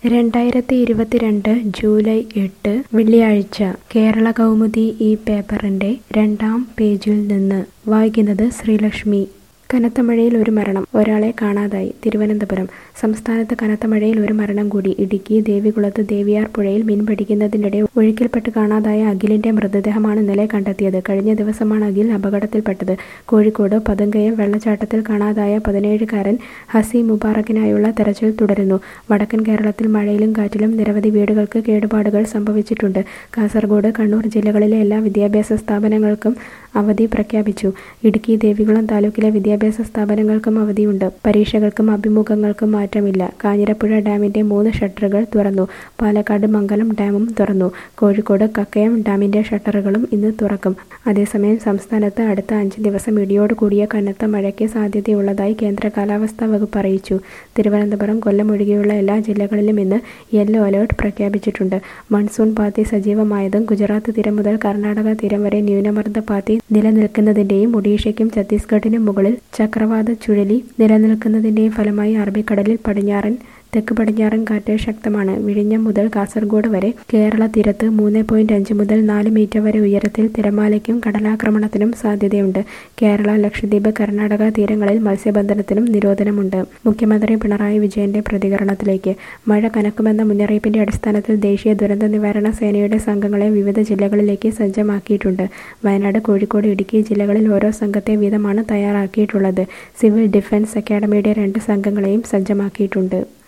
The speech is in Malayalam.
രണ്ടായിരത്തി ഇരുപത്തിരണ്ട് ജൂലൈ എട്ട് വെള്ളിയാഴ്ച കേരള കൗമുദി ഈ പേപ്പറിന്റെ രണ്ടാം പേജിൽ നിന്ന് വായിക്കുന്നത് ശ്രീലക്ഷ്മി കനത്ത മഴയിൽ ഒരു മരണം ഒരാളെ കാണാതായി തിരുവനന്തപുരം സംസ്ഥാനത്ത് കനത്ത മഴയിൽ ഒരു മരണം കൂടി ഇടുക്കി ദേവികുളത്ത് ദേവിയാർ പുഴയിൽ മീൻ പിടിക്കുന്നതിനിടെ ഒഴുക്കിൽപ്പെട്ട് കാണാതായ അഖിലിന്റെ മൃതദേഹമാണ് ഇന്നലെ കണ്ടെത്തിയത് കഴിഞ്ഞ ദിവസമാണ് അഖിൽ അപകടത്തിൽപ്പെട്ടത് കോഴിക്കോട് പതങ്കയം വെള്ളച്ചാട്ടത്തിൽ കാണാതായ പതിനേഴുകാരൻ ഹസി മുബാറക്കിനായുള്ള തെരച്ചിൽ തുടരുന്നു വടക്കൻ കേരളത്തിൽ മഴയിലും കാറ്റിലും നിരവധി വീടുകൾക്ക് കേടുപാടുകൾ സംഭവിച്ചിട്ടുണ്ട് കാസർഗോഡ് കണ്ണൂർ ജില്ലകളിലെ എല്ലാ വിദ്യാഭ്യാസ സ്ഥാപനങ്ങൾക്കും അവധി പ്രഖ്യാപിച്ചു ഇടുക്കി ദേവികുളം താലൂക്കിലെ വിദ്യാഭ്യാസ സ്ഥാപനങ്ങൾക്കും അവധിയുണ്ട് പരീക്ഷകൾക്കും അഭിമുഖങ്ങൾക്കും മാറ്റമില്ല കാഞ്ഞിരപ്പുഴ ഡാമിന്റെ മൂന്ന് ഷട്ടറുകൾ തുറന്നു പാലക്കാട് മംഗലം ഡാമും തുറന്നു കോഴിക്കോട് കക്കയം ഡാമിന്റെ ഷട്ടറുകളും ഇന്ന് തുറക്കും അതേസമയം സംസ്ഥാനത്ത് അടുത്ത അഞ്ച് ദിവസം ഇടിയോട് കൂടിയ കനത്ത മഴയ്ക്ക് സാധ്യതയുള്ളതായി കേന്ദ്ര കാലാവസ്ഥാ വകുപ്പ് അറിയിച്ചു തിരുവനന്തപുരം കൊല്ലം ഒഴികെയുള്ള എല്ലാ ജില്ലകളിലും ഇന്ന് യെല്ലോ അലേർട്ട് പ്രഖ്യാപിച്ചിട്ടുണ്ട് മൺസൂൺ പാത്തി സജീവമായതും ഗുജറാത്ത് തീരം മുതൽ കർണാടക തീരം വരെ ന്യൂനമർദ്ദ പാത്തി നിലനിൽക്കുന്നതിന്റെയും ഒഡീഷയ്ക്കും ഛത്തീസ്ഗഡിനും മുകളിൽ ചക്രവാത ചുഴലി നിലനിൽക്കുന്നതിന്റെയും ഫലമായി അറബിക്കടലിൽ പടിഞ്ഞാറൻ തെക്ക് പടിഞ്ഞാറൻ കാറ്റ് ശക്തമാണ് വിഴിഞ്ഞം മുതൽ കാസർഗോഡ് വരെ കേരള തീരത്ത് മൂന്ന് പോയിന്റ് അഞ്ച് മുതൽ നാല് മീറ്റർ വരെ ഉയരത്തിൽ തിരമാലയ്ക്കും കടലാക്രമണത്തിനും സാധ്യതയുണ്ട് കേരള ലക്ഷദ്വീപ് കർണാടക തീരങ്ങളിൽ മത്സ്യബന്ധനത്തിനും നിരോധനമുണ്ട് മുഖ്യമന്ത്രി പിണറായി വിജയന്റെ പ്രതികരണത്തിലേക്ക് മഴ കനക്കുമെന്ന മുന്നറിയിപ്പിന്റെ അടിസ്ഥാനത്തിൽ ദേശീയ ദുരന്ത നിവാരണ സേനയുടെ സംഘങ്ങളെ വിവിധ ജില്ലകളിലേക്ക് സജ്ജമാക്കിയിട്ടുണ്ട് വയനാട് കോഴിക്കോട് ഇടുക്കി ജില്ലകളിൽ ഓരോ സംഘത്തെ വീതമാണ് തയ്യാറാക്കിയിട്ടുള്ളത് സിവിൽ ഡിഫൻസ് അക്കാദമിയുടെ രണ്ട് സംഘങ്ങളെയും സജ്ജമാക്കിയിട്ടുണ്ട്